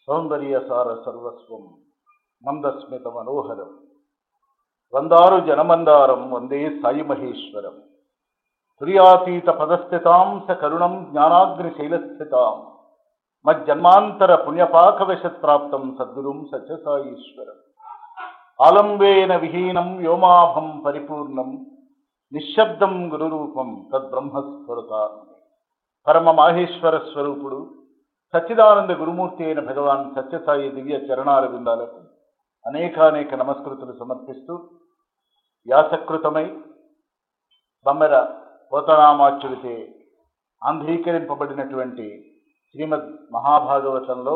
సౌందర్యసార సర్వస్వం మందస్మిత మనోహరం వందారు జనమందారం వందే సాయి మహేశ్వరం తుర్యాతీత పదస్థితాం స కరుణం జ్ఞానాగ్ని శైలస్థితాం మజ్జన్మాంతర పుణ్యపాకవశత్ప్రాప్తం సద్గురుం సత్యసాయీశ్వరం ఆలంబేన విహీనం వ్యోమాభం పరిపూర్ణం నిశ్శబ్దం గురురూపం తద్బ్రహ్మస్ఫురత పరమ మాహేశ్వర స్వరూపుడు సచ్చిదానంద గురుమూర్తి అయిన భగవాన్ సత్యసాయి దివ్య చరణాల బిందాలకు అనేకానేక నమస్కృతులు సమర్పిస్తూ వ్యాసకృతమై బమ్మెర పోతనామాచ్యుడితే ఆంధ్రీకరింపబడినటువంటి శ్రీమద్ మహాభాగవతంలో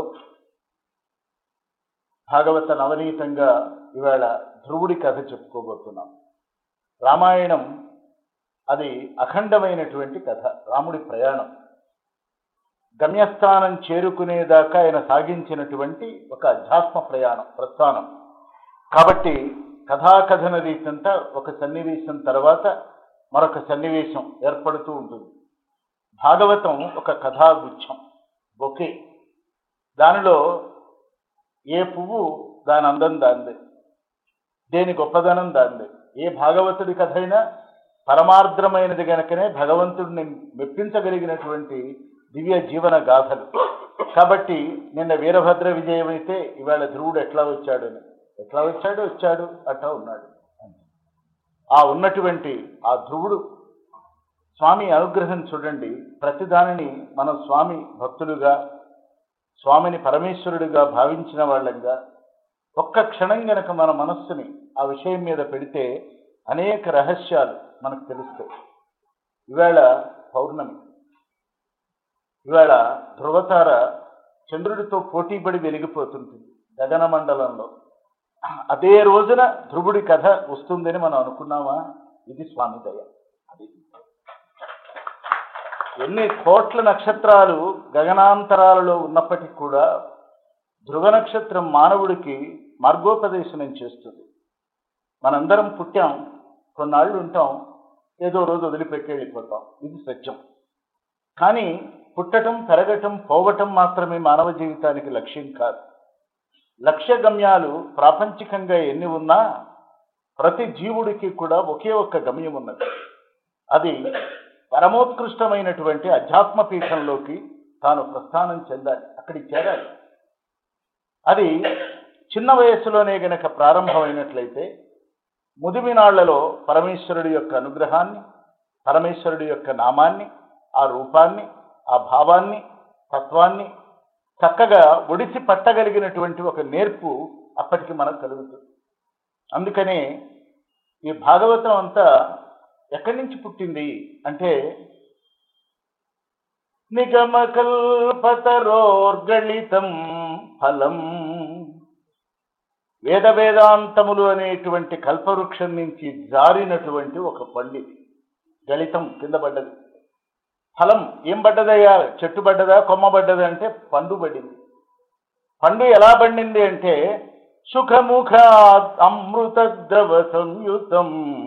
భాగవత నవనీతంగా ఇవాళ ధ్రువుడి కథ చెప్పుకోబోతున్నాం రామాయణం అది అఖండమైనటువంటి కథ రాముడి ప్రయాణం గమ్యస్థానం చేరుకునేదాకా ఆయన సాగించినటువంటి ఒక అధ్యాత్మ ప్రయాణం ప్రస్థానం కాబట్టి కథాకథన రీతంతా ఒక సన్నివేశం తర్వాత మరొక సన్నివేశం ఏర్పడుతూ ఉంటుంది భాగవతం ఒక కథాగుచ్ఛం బొకే దానిలో ఏ పువ్వు దాని అందం దాందే దేని గొప్పదనం దాందే ఏ భాగవతుడి కథ అయినా పరమార్ద్రమైనది గనకనే భగవంతుడిని మెప్పించగలిగినటువంటి దివ్య జీవన గాథలు కాబట్టి నిన్న వీరభద్ర విజయం అయితే ఇవాళ ధ్రువుడు ఎట్లా వచ్చాడని ఎట్లా వచ్చాడు వచ్చాడు అట్లా ఉన్నాడు ఆ ఉన్నటువంటి ఆ ధ్రువుడు స్వామి అనుగ్రహం చూడండి ప్రతిదానిని మనం స్వామి భక్తులుగా స్వామిని పరమేశ్వరుడిగా భావించిన వాళ్ళంగా ఒక్క క్షణం గనక మన మనస్సుని ఆ విషయం మీద పెడితే అనేక రహస్యాలు మనకు తెలుస్తాయి ఇవాళ పౌర్ణమి ఇవాళ ధ్రువతార చంద్రుడితో పోటీపడి వెలిగిపోతుంటుంది గగన మండలంలో అదే రోజున ధ్రువుడి కథ వస్తుందని మనం అనుకున్నామా ఇది స్వామి దయ అది ఎన్ని కోట్ల నక్షత్రాలు గగనాంతరాలలో ఉన్నప్పటికీ కూడా ధ్రువ నక్షత్రం మానవుడికి మార్గోపదేశనం చేస్తుంది మనందరం పుట్టాం కొన్నాళ్ళు ఉంటాం ఏదో రోజు వదిలిపెట్టి వెళ్ళిపోతాం ఇది సత్యం కానీ పుట్టటం పెరగటం పోవటం మాత్రమే మానవ జీవితానికి లక్ష్యం కాదు లక్ష్య గమ్యాలు ప్రాపంచికంగా ఎన్ని ఉన్నా ప్రతి జీవుడికి కూడా ఒకే ఒక్క గమ్యం ఉన్నది అది పరమోత్కృష్టమైనటువంటి అధ్యాత్మ పీఠంలోకి తాను ప్రస్థానం చెందాలి అక్కడికి చేరాలి అది చిన్న వయస్సులోనే గనక ప్రారంభమైనట్లయితే ముదిమినాళ్లలో పరమేశ్వరుడి యొక్క అనుగ్రహాన్ని పరమేశ్వరుడి యొక్క నామాన్ని ఆ రూపాన్ని ఆ భావాన్ని తత్వాన్ని చక్కగా ఒడిసి పట్టగలిగినటువంటి ఒక నేర్పు అప్పటికి మనకు కలుగుతుంది అందుకనే ఈ భాగవతం అంతా ఎక్కడి నుంచి పుట్టింది అంటే నిగమకల్పతరోర్గళితం ఫలం వేద వేదాంతములు అనేటువంటి కల్పవృక్షం నుంచి జారినటువంటి ఒక పండితి గళితం కింద పడ్డది ఫలం ఏం పడ్డదయ్యా చెట్టు పడ్డదా కొమ్మ పడ్డదా అంటే పండు పడింది పండు ఎలా పండింది అంటే సుఖముఖ అమృత ద్రవ సంయుతం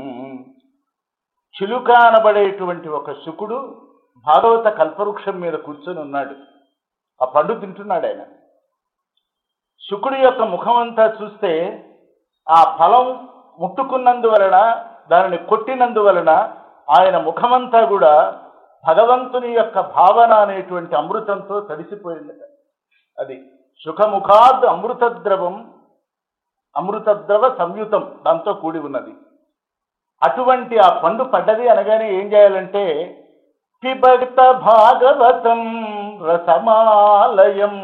చిలుక అనబడేటువంటి ఒక శుకుడు భాగవత కల్పవృక్షం మీద కూర్చొని ఉన్నాడు ఆ పండు తింటున్నాడు ఆయన శుకుడి యొక్క ముఖం అంతా చూస్తే ఆ ఫలం ముట్టుకున్నందువలన దానిని కొట్టినందువలన ఆయన ముఖమంతా కూడా భగవంతుని యొక్క భావన అనేటువంటి అమృతంతో తడిసిపోయింది అది సుఖముఖాద్ అమృతద్రవం అమృతద్రవ సంయుతం దాంతో కూడి ఉన్నది అటువంటి ఆ పండు పడ్డది అనగానే ఏం చేయాలంటే పిబక్త భాగవతం రసమాలయం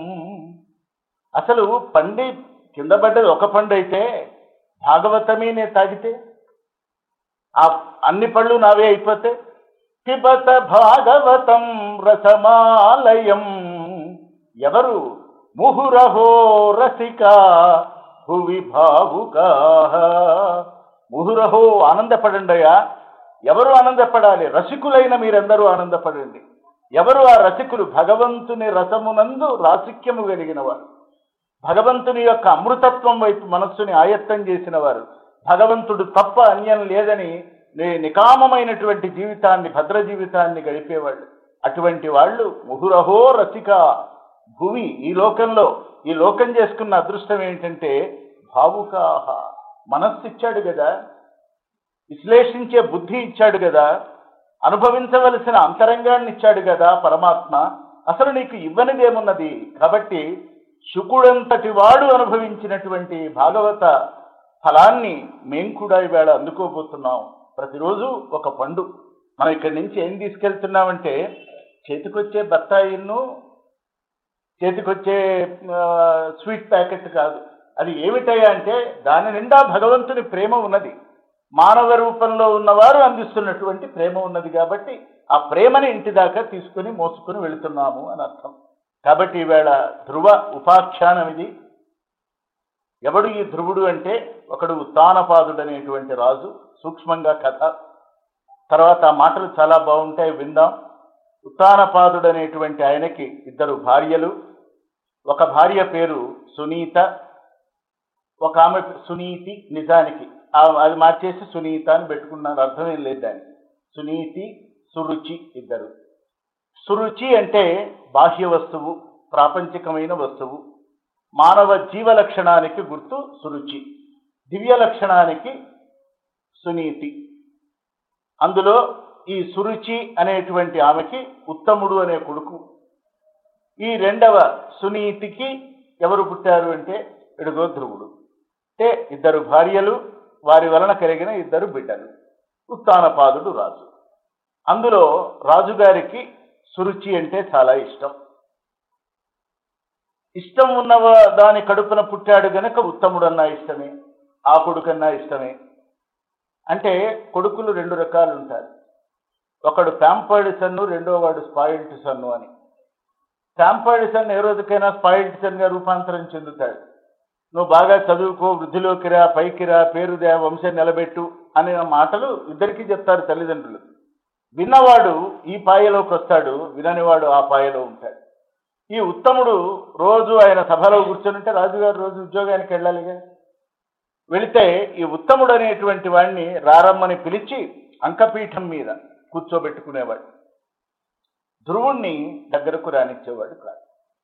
అసలు పండి కింద పడ్డది ఒక పండు అయితే భాగవతమే నేను తాగితే ఆ అన్ని పళ్ళు నావే అయిపోతే పిబత భాగవతం రసమాలయం ఎవరు ముహురహో రసిక భువి భావుకా ముహురహో ఆనందపడండియా ఎవరు ఆనందపడాలి రసికులైన మీరందరూ ఆనందపడండి ఎవరు ఆ రసికులు భగవంతుని రసమునందు రాసిక్యము కలిగిన వారు భగవంతుని యొక్క అమృతత్వం వైపు మనస్సుని ఆయత్తం చేసిన వారు భగవంతుడు తప్ప అన్యం లేదని ని- నికామమైనటువంటి జీవితాన్ని భద్ర జీవితాన్ని గడిపేవాళ్ళు అటువంటి వాళ్ళు ముహురహో రసిక భూమి ఈ లోకంలో ఈ లోకం చేసుకున్న అదృష్టం ఏంటంటే భావుకాహ మనస్సు ఇచ్చాడు కదా విశ్లేషించే బుద్ధి ఇచ్చాడు కదా అనుభవించవలసిన అంతరంగాన్ని ఇచ్చాడు కదా పరమాత్మ అసలు నీకు ఇవ్వనిదేమున్నది కాబట్టి శుకుడంతటి వాడు అనుభవించినటువంటి భాగవత ఫలాన్ని మేం కూడా ఈవేళ అందుకోబోతున్నాం ప్రతిరోజు ఒక పండు మనం ఇక్కడి నుంచి ఏం తీసుకెళ్తున్నామంటే చేతికొచ్చే బత్తాయిను చేతికొచ్చే ఆ, స్వీట్ ప్యాకెట్ కాదు అది ఏమిటయ్యా అంటే దాని నిండా భగవంతుని ప్రేమ ఉన్నది మానవ రూపంలో ఉన్నవారు అందిస్తున్నటువంటి ప్రేమ ఉన్నది కాబట్టి ఆ ప్రేమని ఇంటి దాకా తీసుకుని మోసుకుని వెళుతున్నాము అని అర్థం కాబట్టి ఈవేళ ధ్రువ ఉపాఖ్యానం ఇది ఎవడు ఈ ధ్రువుడు అంటే ఒకడు ఉత్తానపాదుడు అనేటువంటి రాజు సూక్ష్మంగా కథ తర్వాత ఆ మాటలు చాలా బాగుంటాయి విందాం ఉత్తానపాదుడు అనేటువంటి ఆయనకి ఇద్దరు భార్యలు ఒక భార్య పేరు సునీత ఒక ఆమె సునీతి నిజానికి ఆ- అది మార్చేసి సునీత అని పెట్టుకున్నారు అర్థమేం లేదు దానికి సునీతి సురుచి ఇద్దరు సురుచి అంటే బాహ్య వస్తువు ప్రాపంచికమైన వస్తువు మానవ జీవ లక్షణానికి గుర్తు సురుచి దివ్య లక్షణానికి సునీతి అందులో ఈ సురుచి అనేటువంటి ఆమెకి ఉత్తముడు అనే కొడుకు ఈ రెండవ సునీతికి ఎవరు పుట్టారు అంటే ఇడుగో ధ్రువుడు అంటే ఇద్దరు భార్యలు వారి వలన కలిగిన ఇద్దరు బిడ్డలు ఉత్తానపాదుడు రాజు అందులో రాజుగారికి సురుచి అంటే చాలా ఇష్టం ఇష్టం ఉన్నవ దాని కడుపున పుట్టాడు గనక ఉత్తముడన్నా ఇష్టమే ఆ కొడుకన్నా ఇష్టమే అంటే కొడుకులు రెండు రకాలు ఉంటారు ఒకడు ప్యాంపర్డ్ సన్ను రెండో వాడు స్పాయిల్డ్ సన్ను అని ప్యాంపర్డ్ సన్ ఏ రోజుకైనా స్పాయిల్డ్ సన్గా రూపాంతరం చెందుతాడు నువ్వు బాగా చదువుకో వృద్ధిలోకి రా పైకి రా పేరు దే వంశం నిలబెట్టు అనే మాటలు ఇద్దరికీ చెప్తారు తల్లిదండ్రులు విన్నవాడు ఈ పాయలోకి వస్తాడు విననివాడు ఆ పాయలో ఉంటాడు ఈ ఉత్తముడు రోజు ఆయన సభలో కూర్చొని ఉంటే రాజుగారు రోజు ఉద్యోగానికి వెళ్ళాలిగా వెళితే ఈ ఉత్తముడు అనేటువంటి వాడిని రారమ్మని పిలిచి అంకపీఠం మీద కూర్చోబెట్టుకునేవాడు ధ్రువుణ్ణి దగ్గరకు రానిచ్చేవాడు కాదు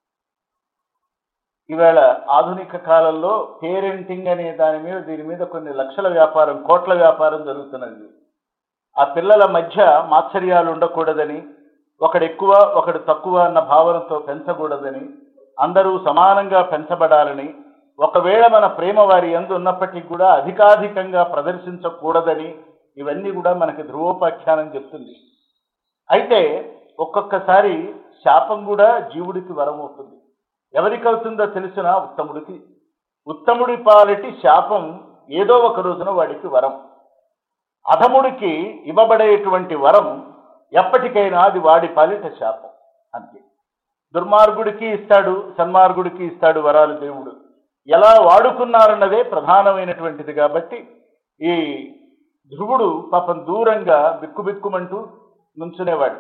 ఈవేళ ఆధునిక కాలంలో పేరెంటింగ్ అనే దాని మీద దీని మీద కొన్ని లక్షల వ్యాపారం కోట్ల వ్యాపారం జరుగుతున్నది ఆ పిల్లల మధ్య మాత్సర్యాలు ఉండకూడదని ఒకడు ఎక్కువ ఒకడు తక్కువ అన్న భావనతో పెంచకూడదని అందరూ సమానంగా పెంచబడాలని ఒకవేళ మన ప్రేమ వారి ఎందు ఉన్నప్పటికీ కూడా అధికాధికంగా ప్రదర్శించకూడదని ఇవన్నీ కూడా మనకి ధ్రువోపాఖ్యానం చెప్తుంది అయితే ఒక్కొక్కసారి శాపం కూడా జీవుడికి వరం అవుతుంది ఎవరికి అవుతుందో తెలిసిన ఉత్తముడికి ఉత్తముడి పాలిటి శాపం ఏదో ఒక రోజున వాడికి వరం అధముడికి ఇవ్వబడేటువంటి వరం ఎప్పటికైనా అది వాడి పాలిట శాపం అంతే దుర్మార్గుడికి ఇస్తాడు సన్మార్గుడికి ఇస్తాడు వరాలు దేవుడు ఎలా వాడుకున్నారన్నదే ప్రధానమైనటువంటిది కాబట్టి ఈ ధ్రువుడు పాపం దూరంగా బిక్కుబిక్కుమంటూ నుంచునేవాడు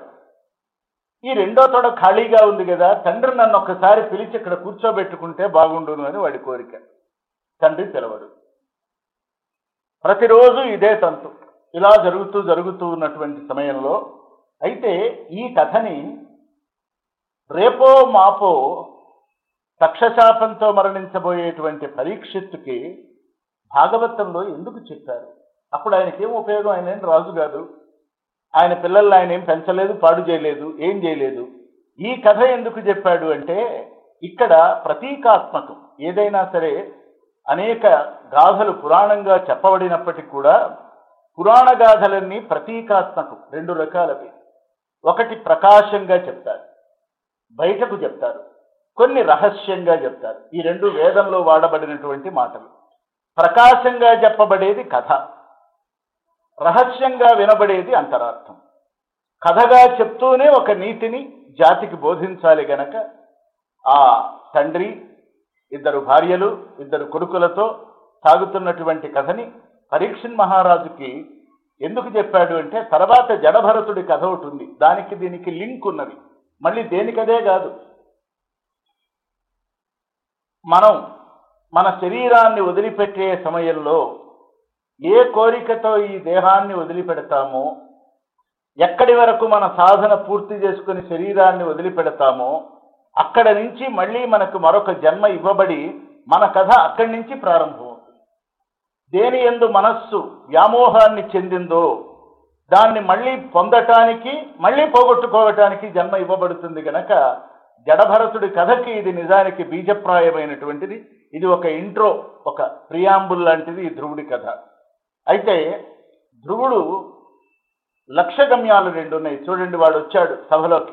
ఈ రెండో తొడ ఖాళీగా ఉంది కదా తండ్రి నన్ను ఒక్కసారి పిలిచి ఇక్కడ కూర్చోబెట్టుకుంటే బాగుండును అని వాడి కోరిక తండ్రి పిలవడు ప్రతిరోజు ఇదే తంతు ఇలా జరుగుతూ జరుగుతూ ఉన్నటువంటి సమయంలో అయితే ఈ కథని రేపో మాపో తక్షశాపంతో మరణించబోయేటువంటి పరీక్షిత్తుకి భాగవతంలో ఎందుకు చెప్పారు అప్పుడు ఆయనకి ఏం ఉపయోగం ఆయన ఏం రాజు కాదు ఆయన పిల్లల్ని ఆయన ఏం పెంచలేదు పాడు చేయలేదు ఏం చేయలేదు ఈ కథ ఎందుకు చెప్పాడు అంటే ఇక్కడ ప్రతీకాత్మకం ఏదైనా సరే అనేక గాథలు పురాణంగా చెప్పబడినప్పటికీ కూడా పురాణ గాథలన్నీ ప్రతీకాత్మకం రెండు రకాలవి ఒకటి ప్రకాశంగా చెప్తారు బయటకు చెప్తారు కొన్ని రహస్యంగా చెప్తారు ఈ రెండు వేదంలో వాడబడినటువంటి మాటలు ప్రకాశంగా చెప్పబడేది కథ రహస్యంగా వినబడేది అంతరార్థం కథగా చెప్తూనే ఒక నీతిని జాతికి బోధించాలి గనక ఆ తండ్రి ఇద్దరు భార్యలు ఇద్దరు కొడుకులతో సాగుతున్నటువంటి కథని పరీక్షన్ మహారాజుకి ఎందుకు చెప్పాడు అంటే తర్వాత జడభరతుడి కథ ఒకటి ఉంది దానికి దీనికి లింక్ ఉన్నది మళ్ళీ దేనికదే కాదు మనం మన శరీరాన్ని వదిలిపెట్టే సమయంలో ఏ కోరికతో ఈ దేహాన్ని వదిలిపెడతామో ఎక్కడి వరకు మన సాధన పూర్తి చేసుకుని శరీరాన్ని వదిలిపెడతామో అక్కడ నుంచి మళ్ళీ మనకు మరొక జన్మ ఇవ్వబడి మన కథ అక్కడి నుంచి ప్రారంభమవుతుంది దేని ఎందు మనస్సు వ్యామోహాన్ని చెందిందో దాన్ని మళ్ళీ పొందటానికి మళ్ళీ పోగొట్టుకోవటానికి జన్మ ఇవ్వబడుతుంది గనక జడభరతుడి కథకి ఇది నిజానికి బీజప్రాయమైనటువంటిది ఇది ఒక ఇంట్రో ఒక ప్రియాంబుల్ లాంటిది ఈ ధ్రువుడి కథ అయితే ధ్రువుడు లక్ష్యగమ్యాలు రెండు ఉన్నాయి చూడండి వాడు వచ్చాడు సభలోకి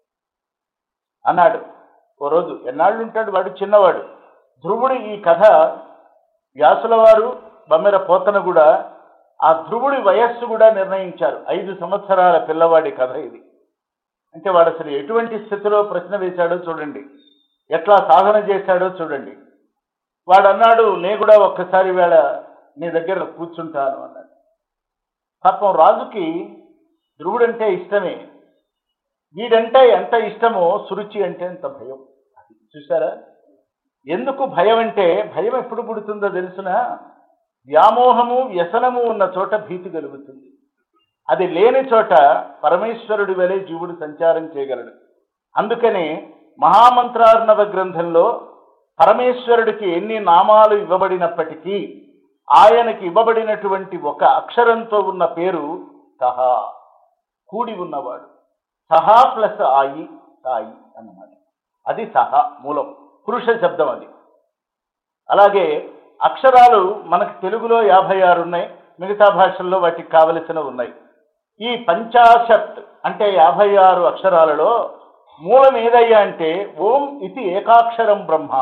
అన్నాడు ఓ రోజు ఎన్నాళ్ళు ఉంటాడు వాడు చిన్నవాడు ధ్రువుడు ఈ కథ వ్యాసుల వారు బమ్మెర పోతన కూడా ఆ ధ్రువుడి వయస్సు కూడా నిర్ణయించారు ఐదు సంవత్సరాల పిల్లవాడి కథ ఇది అంటే వాడు అసలు ఎటువంటి స్థితిలో ప్రశ్న వేశాడో చూడండి ఎట్లా సాధన చేశాడో చూడండి వాడు అన్నాడు నే కూడా ఒక్కసారి వేళ నీ దగ్గర కూర్చుంటాను అన్నాడు పాపం రాజుకి ధ్రువుడంటే ఇష్టమే వీడంటే ఎంత ఇష్టమో సురుచి అంటే ఎంత భయం చూసారా ఎందుకు భయం అంటే భయం ఎప్పుడు పుడుతుందో తెలుసునా వ్యామోహము వ్యసనము ఉన్న చోట భీతి కలుగుతుంది అది లేని చోట పరమేశ్వరుడి వలె జీవుడు సంచారం చేయగలడు అందుకనే మహామంత్రార్ణవ గ్రంథంలో పరమేశ్వరుడికి ఎన్ని నామాలు ఇవ్వబడినప్పటికీ ఆయనకి ఇవ్వబడినటువంటి ఒక అక్షరంతో ఉన్న పేరు సహా కూడి ఉన్నవాడు సహా ప్లస్ ఆయి సాయి అన్నమాట అది సహా మూలం పురుష శబ్దం అది అలాగే అక్షరాలు మనకు తెలుగులో యాభై ఆరు ఉన్నాయి మిగతా భాషల్లో వాటికి కావలసిన ఉన్నాయి ఈ పంచాశత్ అంటే యాభై ఆరు అక్షరాలలో మూలం ఏదయ్యా అంటే ఓం ఇది ఏకాక్షరం బ్రహ్మ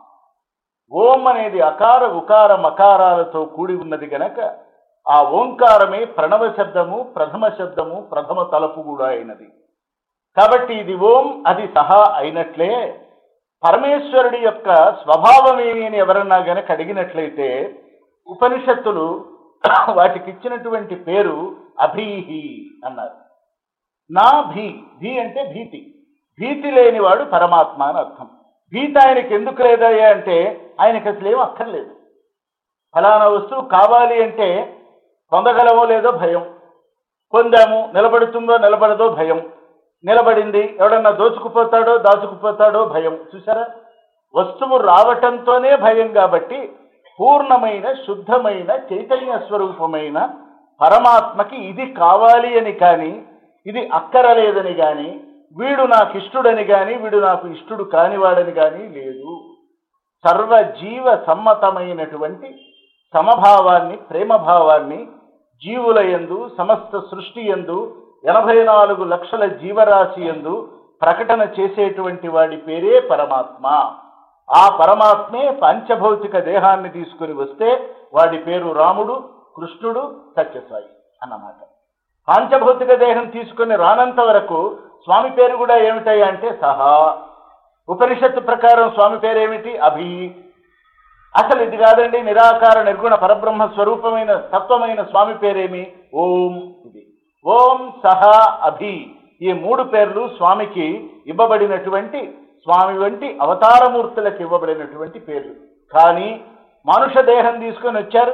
ఓం అనేది అకార ఉకార మకారాలతో కూడి ఉన్నది గనక ఆ ఓంకారమే ప్రణవ శబ్దము ప్రథమ శబ్దము ప్రథమ తలపు కూడా అయినది కాబట్టి ఇది ఓం అది సహా అయినట్లే పరమేశ్వరుడి యొక్క స్వభావం ఏమి అని ఎవరన్నా గనక అడిగినట్లయితే ఉపనిషత్తులు వాటికి ఇచ్చినటువంటి పేరు అభీహి అన్నారు నా భీ భీ అంటే భీతి భీతి లేనివాడు పరమాత్మ అని అర్థం భీతి ఆయనకి ఎందుకు లేదయ్యా అంటే ఆయనకి అసలు ఏం అక్కర్లేదు ఫలానా వస్తువు కావాలి అంటే పొందగలమో లేదో భయం పొందాము నిలబడుతుందో నిలబడదో భయం నిలబడింది ఎవడన్నా దోచుకుపోతాడో దాచుకుపోతాడో భయం చూసారా వస్తువు రావటంతోనే భయం కాబట్టి పూర్ణమైన శుద్ధమైన చైతన్య స్వరూపమైన పరమాత్మకి ఇది కావాలి అని కానీ ఇది అక్కరలేదని కానీ వీడు నాకు ఇష్టుడని కానీ వీడు నాకు ఇష్టుడు కానివాడని కానీ లేదు సర్వజీవ సమ్మతమైనటువంటి సమభావాన్ని ప్రేమభావాన్ని జీవుల యందు సమస్త సృష్టి యందు ఎనభై నాలుగు లక్షల జీవరాశి యందు ప్రకటన చేసేటువంటి వాడి పేరే పరమాత్మ ఆ పరమాత్మే పంచభౌతిక దేహాన్ని తీసుకుని వస్తే వాడి పేరు రాముడు కృష్ణుడు సత్యసాయి అన్నమాట పాంచభౌతిక దేహం తీసుకుని రానంత వరకు స్వామి పేరు కూడా ఏమిటయ్యా అంటే సహా ఉపనిషత్తు ప్రకారం స్వామి పేరేమిటి అభి అసలు ఇది కాదండి నిరాకార నిర్గుణ పరబ్రహ్మ స్వరూపమైన తత్వమైన స్వామి పేరేమి ఓం ఇది ఓం సహా అభి ఈ మూడు పేర్లు స్వామికి ఇవ్వబడినటువంటి స్వామి వంటి అవతారమూర్తులకు ఇవ్వబడినటువంటి పేర్లు కానీ మనుష్య దేహం తీసుకొని వచ్చారు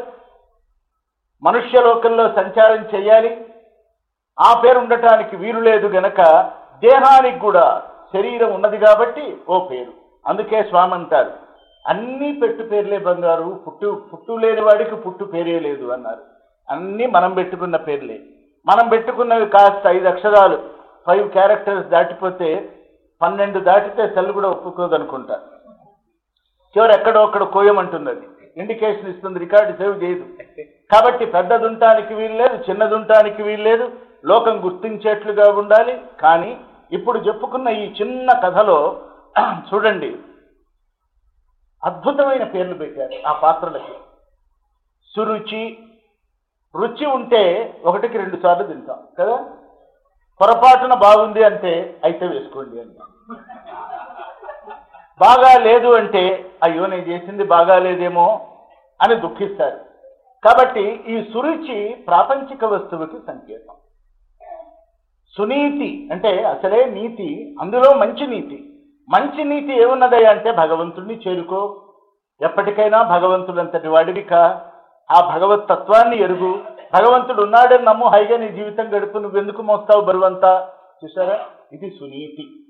మనుష్య లోకంలో సంచారం చేయాలి ఆ పేరు ఉండటానికి వీలు లేదు గనక దేహానికి కూడా శరీరం ఉన్నది కాబట్టి ఓ పేరు అందుకే స్వామి అంటారు అన్నీ పెట్టు పేర్లే బంగారు పుట్టు పుట్టు లేని వాడికి పుట్టు పేరే లేదు అన్నారు అన్నీ మనం పెట్టుకున్న పేర్లే మనం పెట్టుకున్నవి కాస్త ఐదు అక్షరాలు ఫైవ్ క్యారెక్టర్స్ దాటిపోతే పన్నెండు దాటితే సెల్ కూడా ఒప్పుకోదనుకుంటా చివరి ఎక్కడో అక్కడ కోయమంటున్నది ఇండికేషన్ ఇస్తుంది రికార్డు సేవ్ చేయదు కాబట్టి పెద్దదుంటానికి వీల్లేదు చిన్నదుంటానికి వీల్లేదు లోకం గుర్తించేట్లుగా ఉండాలి కానీ ఇప్పుడు చెప్పుకున్న ఈ చిన్న కథలో చూడండి అద్భుతమైన పేర్లు పెట్టారు ఆ పాత్రలకి సురుచి రుచి ఉంటే ఒకటికి రెండు సార్లు తింటాం కదా పొరపాటున బాగుంది అంటే అయితే వేసుకోండి అంటాం బాగా లేదు అంటే అయ్యో నేను చేసింది బాగా లేదేమో అని దుఃఖిస్తారు కాబట్టి ఈ సురుచి ప్రాపంచిక వస్తువుకి సంకేతం సునీతి అంటే అసలే నీతి అందులో మంచి నీతి మంచి నీతి ఏమున్నదయ్యా అంటే భగవంతుణ్ణి చేరుకో ఎప్పటికైనా భగవంతుడంతటి వాడివిక ఆ భగవత్ తత్వాన్ని ఎరుగు భగవంతుడు ఉన్నాడని నమ్ము హైగా నీ జీవితం గడుపు నువ్వెందుకు మోస్తావు బరువంతా చూసారా ఇది సునీతి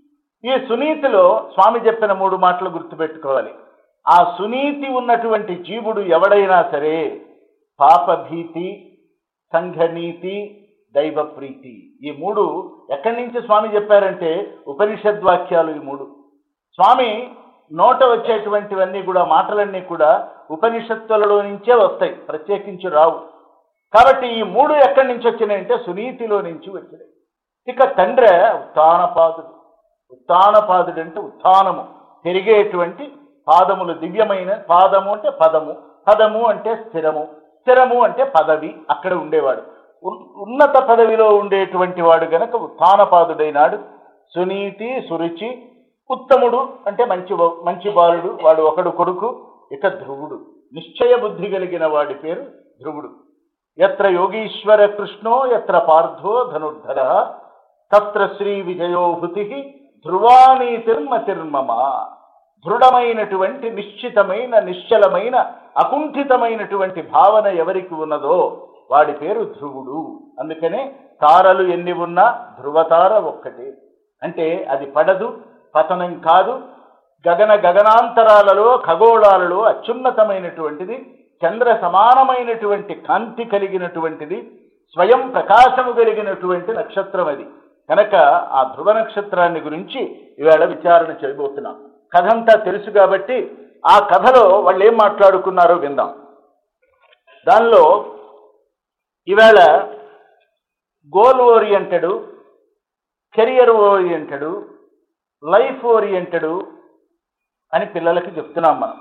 ఈ సునీతిలో స్వామి చెప్పిన మూడు మాటలు గుర్తుపెట్టుకోవాలి ఆ సునీతి ఉన్నటువంటి జీవుడు ఎవడైనా సరే పాపభీతి సంఘనీతి దైవ ప్రీతి ఈ మూడు ఎక్కడి నుంచి స్వామి చెప్పారంటే ఉపనిషద్ వాక్యాలు ఈ మూడు స్వామి నోట వచ్చేటువంటివన్నీ కూడా మాటలన్నీ కూడా ఉపనిషత్తులలో నుంచే వస్తాయి ప్రత్యేకించి రావు కాబట్టి ఈ మూడు ఎక్కడి నుంచి వచ్చినాయంటే సునీతిలో నుంచి వచ్చినాయి ఇక తండ్రి ఉత్తానపాదుడు ఉత్తానపాదుడు అంటే ఉత్థానము పెరిగేటువంటి పాదములు దివ్యమైన పాదము అంటే పదము పదము అంటే స్థిరము స్థిరము అంటే పదవి అక్కడ ఉండేవాడు ఉన్- ఉన్నత పదవిలో ఉండేటువంటి వాడు గనక ఉత్థానపాదుడైనాడు సునీతి సురుచి ఉత్తముడు అంటే మంచి బా- మంచి బాలుడు వాడు ఒకడు కొడుకు ఇక ధ్రువుడు నిశ్చయ బుద్ధి కలిగిన వాడి పేరు ధ్రువుడు ఎత్ర యోగీశ్వర కృష్ణో ఎత్ర పార్థో ధనుర్ధర తత్ర శ్రీ విజయోభృతి ధ్రువానీతిర్మతిర్మమ దృఢమైనటువంటి నిశ్చితమైన నిశ్చలమైన అకుంఠితమైనటువంటి భావన ఎవరికి ఉన్నదో వాడి పేరు ధ్రువుడు అందుకనే తారలు ఎన్ని ఉన్నా ధ్రువతార ఒక్కటే అంటే అది పడదు పతనం కాదు గగన గగనాంతరాలలో ఖగోళాలలో అత్యున్నతమైనటువంటిది చంద్ర సమానమైనటువంటి కాంతి కలిగినటువంటిది స్వయం ప్రకాశము కలిగినటువంటి నక్షత్రం అది కనుక ఆ ధ్రువ నక్షత్రాన్ని గురించి ఇవాళ విచారణ చేయబోతున్నాం కథ అంతా తెలుసు కాబట్టి ఆ కథలో వాళ్ళు ఏం మాట్లాడుకున్నారో విందాం దానిలో ఈవేళ goal oriented career oriented life oriented అని పిల్లలకి చెప్తున్నాం మనం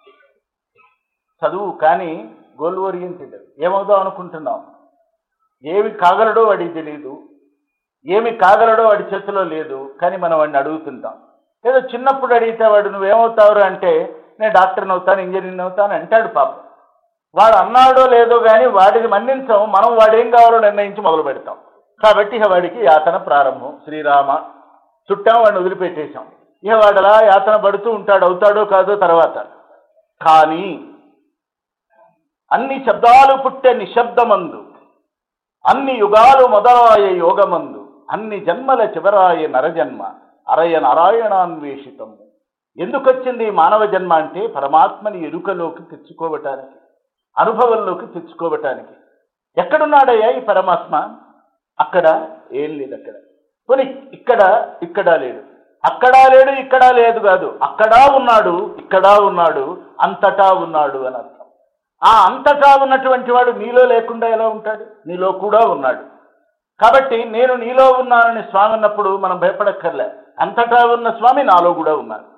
చదువు కానీ గోల్ ఓరియంటెడ్ ఏమవుదాం అనుకుంటున్నాం ఏమి కాగలడో వాడికి తెలియదు ఏమి కాగలడో వాడి చేతిలో లేదు కానీ మనం వాడిని అడుగుతుంటాం ఏదో చిన్నప్పుడు అడిగితే వాడు నువ్వేమవుతావురా అంటే నేను డాక్టర్ని అవుతాను ఇంజనీర్ని అవుతాను అంటాడు పాపం వాడు అన్నాడో లేదో కానీ వాడిని మన్నించం మనం వాడు ఏం కావాలో నిర్ణయించి మొదలు పెడతాం కాబట్టి ఇక వాడికి యాతన ప్రారంభం శ్రీరామ చుట్టాం వాడిని వదిలిపెట్టేశాం ఇక వాడు అలా యాతన పడుతూ ఉంటాడు అవుతాడో కాదో తర్వాత కానీ అన్ని శబ్దాలు పుట్టే నిశ్శబ్దమందు అన్ని యుగాలు మొదలాయ యోగమందు అన్ని జన్మల చివరాయ నరజన్మ అరయ నారాయణాన్వేషితము ఎందుకొచ్చింది ఈ మానవ జన్మ అంటే పరమాత్మని ఎరుకలోకి తెచ్చుకోవటానికి అనుభవంలోకి తెచ్చుకోవటానికి ఎక్కడున్నాడయ్యా ఈ పరమాత్మ అక్కడ ఏం లేదు అక్కడ పోనీ ఇక్కడ ఇక్కడ లేడు అక్కడా లేడు ఇక్కడా లేదు కాదు అక్కడా ఉన్నాడు ఇక్కడా ఉన్నాడు అంతటా ఉన్నాడు అని అర్థం ఆ అంతటా ఉన్నటువంటి వాడు నీలో లేకుండా ఎలా ఉంటాడు నీలో కూడా ఉన్నాడు కాబట్టి నేను నీలో ఉన్నానని స్వామి అన్నప్పుడు మనం భయపడక్కర్లే అంతటా ఉన్న స్వామి నాలో కూడా ఉన్నాడు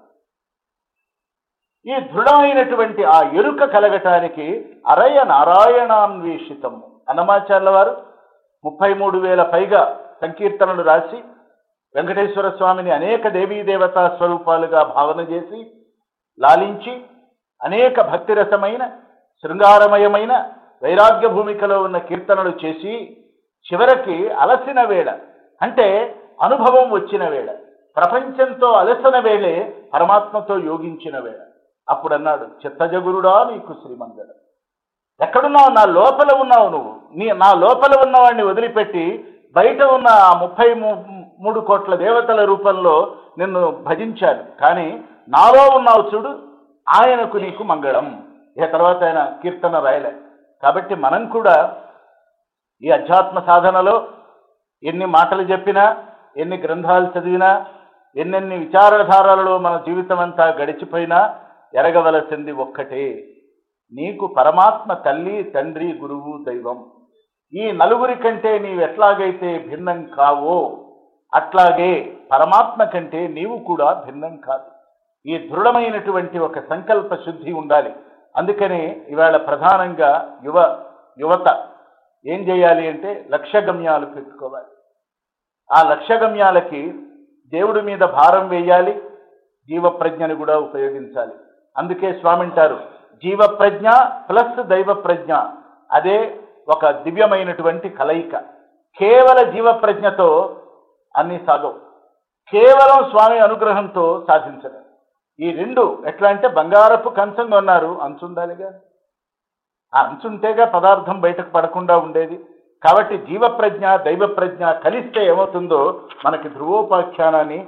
ఈ దృఢమైనటువంటి ఆ ఎరుక కలగటానికి అరయ నారాయణాన్వేషితం అన్నమాచార్ల వారు ముప్పై మూడు వేల పైగా సంకీర్తనలు రాసి వెంకటేశ్వర స్వామిని అనేక దేవీ దేవతా స్వరూపాలుగా భావన చేసి లాలించి అనేక భక్తిరసమైన శృంగారమయమైన వైరాగ్య భూమికలో ఉన్న కీర్తనలు చేసి చివరికి అలసిన వేళ అంటే అనుభవం వచ్చిన వేళ ప్రపంచంతో అలసిన వేళే పరమాత్మతో యోగించిన వేళ అప్పుడు అన్నాడు చిత్తజగురుడా నీకు శ్రీమంగళం ఎక్కడున్నావు నా లోపల ఉన్నావు నువ్వు నీ నా లోపల ఉన్నవాడిని వదిలిపెట్టి బయట ఉన్న ఆ ముప్పై మూ- మూడు కోట్ల దేవతల రూపంలో నిన్ను భజించాను కానీ నాలో ఉన్నావు చూడు ఆయనకు నీకు మంగళం ఇక తర్వాత ఆయన కీర్తన రాయలే కాబట్టి మనం కూడా ఈ అధ్యాత్మ సాధనలో ఎన్ని మాటలు చెప్పినా ఎన్ని గ్రంథాలు చదివినా ఎన్నెన్ని విచారధారాలలో మన జీవితం అంతా గడిచిపోయినా ఎరగవలసింది ఒక్కటే నీకు పరమాత్మ తల్లి తండ్రి గురువు దైవం ఈ నలుగురి కంటే నీవు ఎట్లాగైతే భిన్నం కావో అట్లాగే పరమాత్మ కంటే నీవు కూడా భిన్నం కాదు ఈ దృఢమైనటువంటి ఒక సంకల్ప శుద్ధి ఉండాలి అందుకనే ఇవాళ ప్రధానంగా యువ యువత ఏం చేయాలి అంటే లక్ష్యగమ్యాలు పెట్టుకోవాలి ఆ లక్ష్యగమ్యాలకి దేవుడి మీద భారం వేయాలి జీవప్రజ్ఞని కూడా ఉపయోగించాలి అందుకే స్వామి అంటారు జీవప్రజ్ఞ ప్లస్ దైవ ప్రజ్ఞ అదే ఒక దివ్యమైనటువంటి కలయిక కేవల జీవప్రజ్ఞతో అన్ని సాగవు కేవలం స్వామి అనుగ్రహంతో సాధించడం ఈ రెండు ఎట్లా అంటే బంగారపు కంచం కొన్నారు అంచుండాలిగా ఆ అంచుంటేగా పదార్థం బయటకు పడకుండా ఉండేది కాబట్టి జీవప్రజ్ఞ దైవ ప్రజ్ఞ కలిస్తే ఏమవుతుందో మనకి ధ్రువోపాఖ్యానాన్ని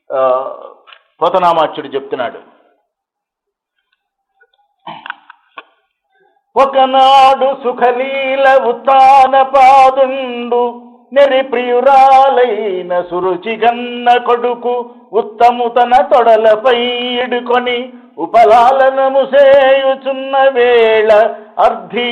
ఆ, పోతనామాచ్యుడు చెప్తున్నాడు ఒకనాడు సుఖలీల ఉత్తాన పాదుండు నెరి ప్రియురాలైన సురుచిగన్న కొడుకు ఉత్తము తన తొడలపై ఇడుకొని ఉపలాలనము సేయుచున్న వేళ అర్ధి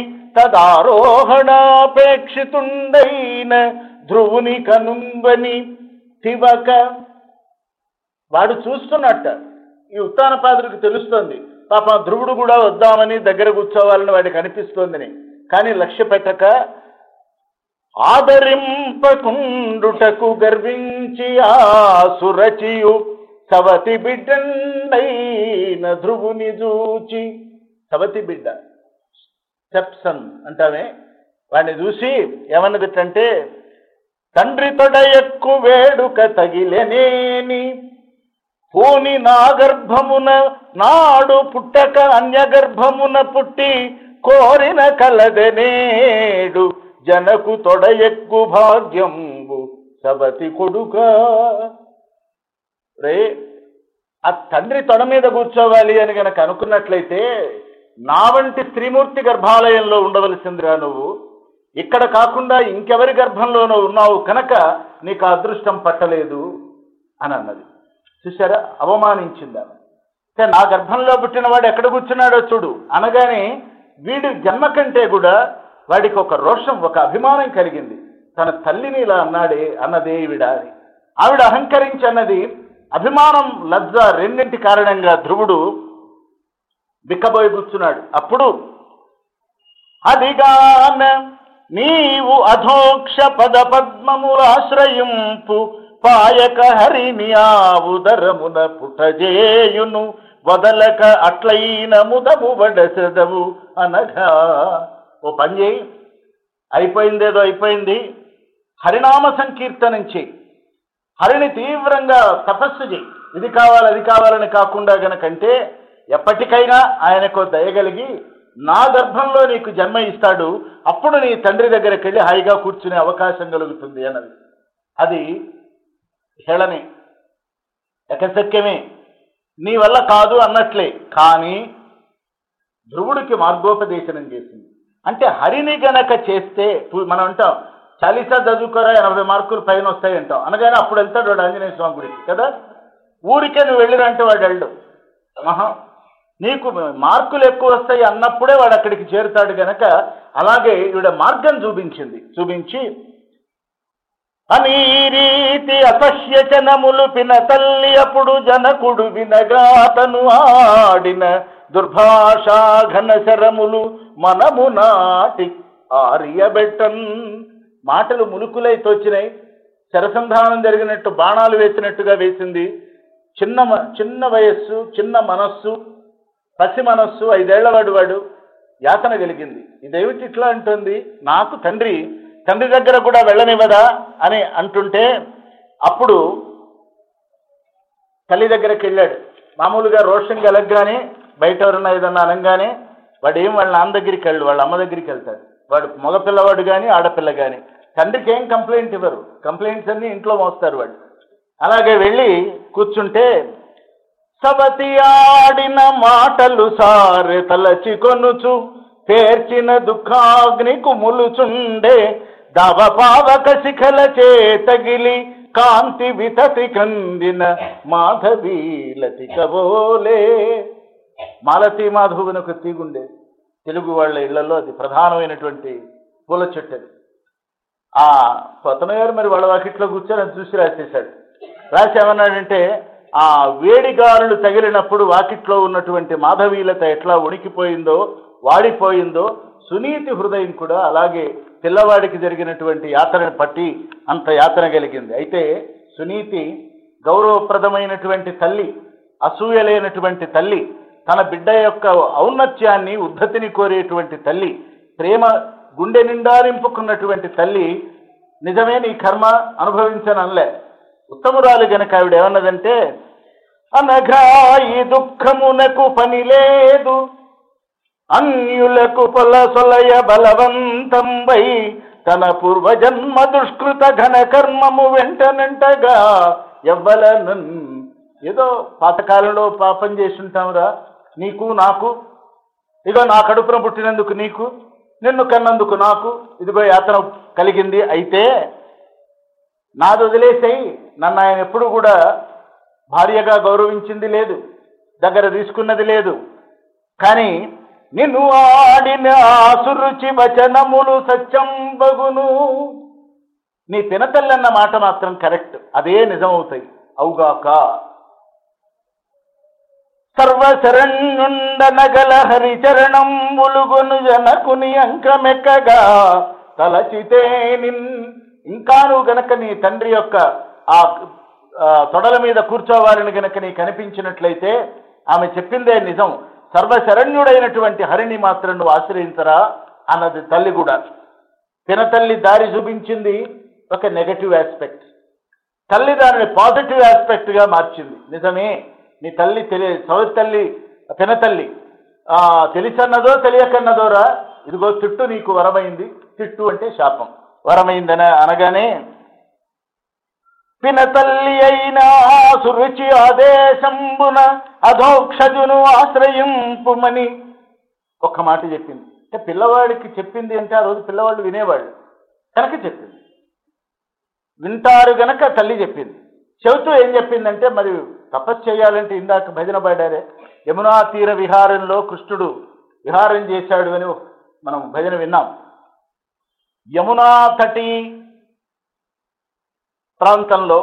తదారోహణాపేక్షితుండైన ధ్రువుని కనుంబని తివక వాడు చూస్తున్నట్ట ఈ ఉత్తానపాదుడికి తెలుస్తోంది పాప ధ్రువుడు కూడా వద్దామని దగ్గర కూర్చోవాలని వాడికి అనిపిస్తోందని కానీ లక్ష్య పెట్టక ఆదరింపకుండుటకు గర్వించి ఆ సురచియు సవతి బిడ్డండైన ధ్రువుని చూచి సవతి బిడ్డ స్టెప్సన్ అంటామే వాడిని చూసి ఏమన్నదిటంటే తండ్రి తొడ ఎక్కు వేడుక తగిలెనేని పూని నా గర్భమున నాడు పుట్టక అన్య గర్భమున పుట్టి కోరిన కలదనేడు జనకు తొడ ఎక్కు భాగ్యంబు సబతి కొడుక రే ఆ తండ్రి తొడ మీద కూర్చోవాలి అని గనక అనుకున్నట్లయితే నా వంటి శ్రీమూర్తి గర్భాలయంలో ఉండవలసిందిరా నువ్వు ఇక్కడ కాకుండా ఇంకెవరి గర్భంలోనూ ఉన్నావు కనుక నీకు ఆ అదృష్టం పట్టలేదు అని అన్నది చూసారా అవమానించింది ఆమె అంటే నా గర్భంలో పుట్టినవాడు ఎక్కడ కూర్చున్నాడో చూడు అనగానే వీడి జన్మ కంటే కూడా వాడికి ఒక రోషం ఒక అభిమానం కలిగింది తన తల్లిని ఇలా అన్నాడే అన్నదే ఈవిడ అని ఆవిడ అహంకరించి అన్నది అభిమానం లజ్జ రెండింటి కారణంగా ధ్రువుడు బిక్కబోయి కూర్చున్నాడు అప్పుడు అదిగాన నీవు అధోక్ష పద పద్మములాశ్రయింపు పాయక హరిని ఆ ఉదరమున పుటజేయును వదలక అట్లైన ముదము వడసెదవు అనగా ఓ పని చేయి అయిపోయిందేదో అయిపోయింది హరినామ సంకీర్తనం చేయి హరిని తీవ్రంగా తపస్సు చేయి ఇది కావాలి అది కావాలని కాకుండా గనకంటే ఎప్పటికైనా ఆయనకు దయగలిగి నా గర్భంలో నీకు జన్మ ఇస్తాడు అప్పుడు నీ తండ్రి దగ్గరికి వెళ్ళి హాయిగా కూర్చునే అవకాశం కలుగుతుంది అన్నది అది హేళనే ఎకశక్యమే నీ వల్ల కాదు అన్నట్లే కానీ ధ్రువుడికి మార్గోపదేశనం చేసింది అంటే హరిని గనక చేస్తే పు- మనం అంటాం చాలీసా చదువుకోరా ఎనభై మార్కులు పైన వస్తాయి అంటాం అనగానే అప్పుడు వెళ్తాడు వాడు ఆంజనేయ స్వామి గుడికి కదా ఊరికే నువ్వు వెళ్ళిరంటే వాడు వెళ్ళడు మహా నీకు మార్కులు ఎక్కువ వస్తాయి అన్నప్పుడే వాడు అక్కడికి చేరుతాడు గనక అలాగే ఈవిడ మార్గం చూపించింది చూపించి అని ఈ రీతి అసహ్యచనములు పిన తల్లి అప్పుడు జనకుడు వినగాతను ఆడిన దుర్భాషా ఘన శరములు మనము నాటి ఆర్యబెట్టన్ మాటలు ములుకులై తోచినాయి శరసంధానం జరిగినట్టు బాణాలు వేసినట్టుగా వేసింది చిన్న మ- చిన్న వయస్సు చిన్న మనస్సు పసి మనస్సు ఐదేళ్లవాడు వాడు యాతన కలిగింది ఇదేమిటి ఇట్లా అంటుంది నాకు తండ్రి తండ్రి దగ్గర కూడా వెళ్ళనివ్వదా అని అంటుంటే అప్పుడు తల్లి దగ్గరికి వెళ్ళాడు మామూలుగా రోషం కలగగానే బయట ఎవరన్నా ఏదన్నా అనగానే వాడు ఏం వాళ్ళ నాన్న దగ్గరికి వెళ్ళు వాళ్ళ అమ్మ దగ్గరికి వెళ్తాడు వాడు మగపిల్లవాడు కానీ ఆడపిల్ల కానీ తండ్రికి ఏం కంప్లైంట్ ఇవ్వరు కంప్లైంట్స్ అన్ని ఇంట్లో మోస్తారు వాడు అలాగే వెళ్ళి కూర్చుంటే సవతి ఆడిన మాటలు సారె తలచి కొనుచు పేర్చిన దుఃఖాగ్ని కుములుచుండే దవ పావక శిఖల చేతగిలి కాంతి వితతి కందిన మాధవీలతి కబోలే మాలతీ మాధవునకు తీగుండే తెలుగు వాళ్ళ ఇళ్లలో అది ప్రధానమైనటువంటి పూల చెట్టు అది ఆ కొత్తన గారు మరి వాళ్ళ వాకిట్లో కూర్చొని అది చూసి రాసేశాడు రాసి ఏమన్నాడంటే ఆ వేడిగాలులు తగిలినప్పుడు వాకిట్లో ఉన్నటువంటి మాధవీలత ఎట్లా ఉనికిపోయిందో వాడిపోయిందో సునీతి హృదయం కూడా అలాగే పిల్లవాడికి జరిగినటువంటి యాతన పట్టి అంత యాతన కలిగింది అయితే సునీతి గౌరవప్రదమైనటువంటి తల్లి అసూయ లేనటువంటి తల్లి తన బిడ్డ యొక్క ఔన్నత్యాన్ని ఉద్ధతిని కోరేటువంటి తల్లి ప్రేమ గుండె నిండా నింపుకున్నటువంటి తల్లి నిజమే నీ కర్మ అనుభవించనలే ఉత్తమురాలు గనక ఆవిడ ఏమన్నదంటే అనగా ఈ దుఃఖమునకు పని లేదు అన్యులకు పొలసొలయ బలవంతంబై తన పూర్వజన్మ దుష్కృత ఘన కర్మము వెంటనంటగా ఎవ్వలను ఏదో పాతకాలంలో పాపం చేసి ఉంటాంరా నీకు నాకు ఇగో నా కడుపున పుట్టినందుకు నీకు నిన్ను కన్నందుకు నాకు ఇదిగో యాతన కలిగింది అయితే నాది వదిలేసాయి నన్ను ఆయన ఎప్పుడు కూడా భార్యగా గౌరవించింది లేదు దగ్గర తీసుకున్నది లేదు కానీ నిన్ను ఆడిన సురుచి వచనములు సత్యం బగును నీ తినతల్లన్న మాట మాత్రం కరెక్ట్ అదే నిజమవుతాయి అవుగాక సర్వశరణ్యుండనగల హరిచరణం ములుగొను జనకుని అంకమెక్కగా తలచితే నిన్ ఇంకాను గనక నీ తండ్రి యొక్క ఆ ఆ, తొడల మీద కూర్చోవాలని గనక నీ కనిపించినట్లయితే ఆమె చెప్పిందే నిజం సర్వశరణ్యుడైనటువంటి హరిని మాత్రం నువ్వు ఆశ్రయించరా అన్నది తల్లి కూడా పినతల్లి దారి చూపించింది ఒక నెగటివ్ ఆస్పెక్ట్ తల్లి దానిని పాజిటివ్ ఆస్పెక్ట్ గా మార్చింది నిజమే నీ తల్లి తెలియ సౌతి తల్లి పినతల్లి ఆ, తెలిసన్నదో తెలియకన్నదోరా ఇదిగో తిట్టు నీకు వరమైంది తిట్టు అంటే శాపం వరమైందని అనగానే పినతల్లి అయిన సురుచి ఆదేశంబున అధోక్షజును ఆశ్రయింపుమని ఒక్క మాట చెప్పింది అంటే పిల్లవాడికి చెప్పింది అంటే ఆ రోజు పిల్లవాళ్ళు వినేవాళ్ళు కనుక చెప్పింది వింటారు గనక తల్లి చెప్పింది చెబుతూ ఏం చెప్పిందంటే మరి తపస్సు చేయాలంటే ఇందాక భజన పాడారే యమునా తీర విహారంలో కృష్ణుడు విహారం చేశాడు అని మనం భజన విన్నాం యమునా తటి ప్రాంతంలో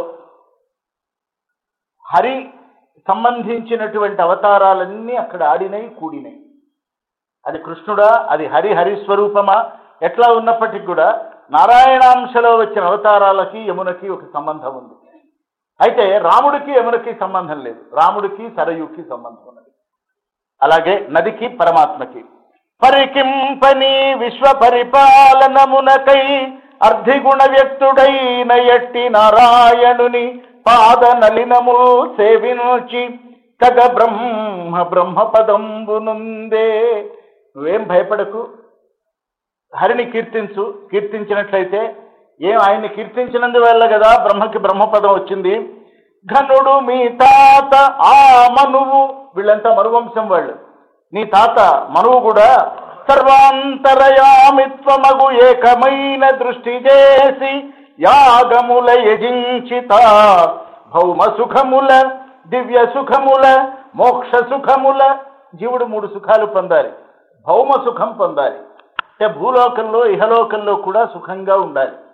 హరి సంబంధించినటువంటి అవతారాలన్నీ అక్కడ ఆడినవి కూడినాయి అది కృష్ణుడా అది హరి హరి స్వరూపమా ఎట్లా ఉన్నప్పటికీ కూడా నారాయణాంశలో వచ్చిన అవతారాలకి యమునకి ఒక సంబంధం ఉంది అయితే రాముడికి యమునకి సంబంధం లేదు రాముడికి సరయుకి సంబంధం ఉన్నది అలాగే నదికి పరమాత్మకి పరికింపని విశ్వ పరిపాలనమునకై అర్ధిగుణ వ్యక్తుడైన ఎట్టి నారాయణుని పాద నలినము సేవించి కగ బ్రహ్మ బ్రహ్మ పదంబునుందే నువ్వేం భయపడకు హరిని కీర్తించు కీర్తించినట్లయితే ఏం ఆయన్ని కీర్తించినందువల్ల కదా బ్రహ్మకి బ్రహ్మపదం వచ్చింది ఘనుడు మీ తాత ఆ మనువు వీళ్ళంతా మనువంశం వాళ్ళు నీ తాత మనువు కూడా సర్వాంతరయామిత్వమగు ఏకమైన దృష్టి చేసి యాగముల యజించిత భౌమ సుఖముల దివ్య సుఖముల మోక్ష సుఖముల జీవుడు మూడు సుఖాలు పొందాలి భౌమ సుఖం పొందాలి అంటే భూలోకంలో ఇహలోకంలో కూడా సుఖంగా ఉండాలి